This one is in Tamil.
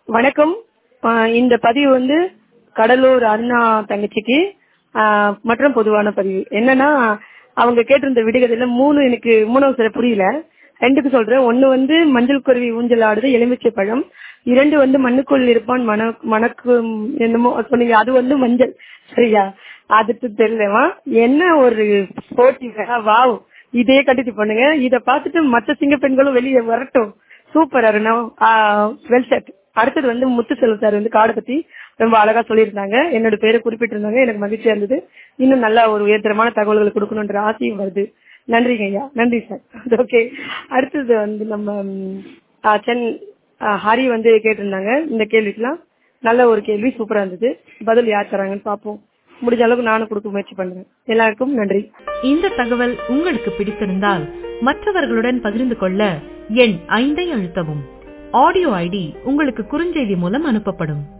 வணக்கம் ஆஹ் இந்த பதிவு வந்து கடலூர் அருணா தங்கச்சிக்கு ஆஹ் மற்றும் பொதுவான பதிவு என்னன்னா அவங்க கேட்டிருந்த விடுகதையில மூணு எனக்கு மூணாவது சில புரியல ரெண்டுக்கு சொல்றேன் ஒண்ணு வந்து மஞ்சள் குருவி ஊஞ்சல் ஆடுது எலுமிச்சை பழம் இரண்டு வந்து மண்ணுக்குள் இருப்பான் மன மணக்கும் என்னமோ சொன்னீங்க அது வந்து மஞ்சள் சரியா அதுக்கு தெரியலவா என்ன ஒரு போட்டி வாவ் இதே கண்டினியூ பண்ணுங்க இத பார்த்துட்டு மற்ற சிங்க பெண்களும் வெளியே வரட்டும் சூப்பர் அருணா வெல் செட் அடுத்தது வந்து முத்து செல்வம் சார் வந்து காடை பத்தி ரொம்ப அழகா சொல்லியிருந்தாங்க என்னோட பேரை குறிப்பிட்டிருந்தாங்க எனக்கு மகிழ்ச்சியா இருந்தது இன்னும் நல்லா ஒரு உயர்தரமான தகவல்களை கொடுக்கணுன்ற ஆசையும் வருது நன்றிங்க ஐயா நன்றி சார் ஓகே அடுத்தது வந்து நம்ம ம், ஆ, சென் ஆ, ஹரி வந்து கேட்டிருந்தாங்க இந்த கேள்விக்கெல்லாம் நல்ல ஒரு கேள்வி சூப்பரா இருந்தது பதில் யார் தராங்கன்னு பார்ப்போம் முடிஞ்ச அளவுக்கு நானும் கொடுக்க முயற்சி பண்றேன் எல்லாருக்கும் நன்றி இந்த தகவல் உங்களுக்கு பிடித்திருந்தால் மற்றவர்களுடன் பகிர்ந்து கொள்ள எண் ஐந்தை அழுத்தவும் ஆடியோ ஐடி உங்களுக்கு குறுஞ்செய்தி மூலம் அனுப்பப்படும்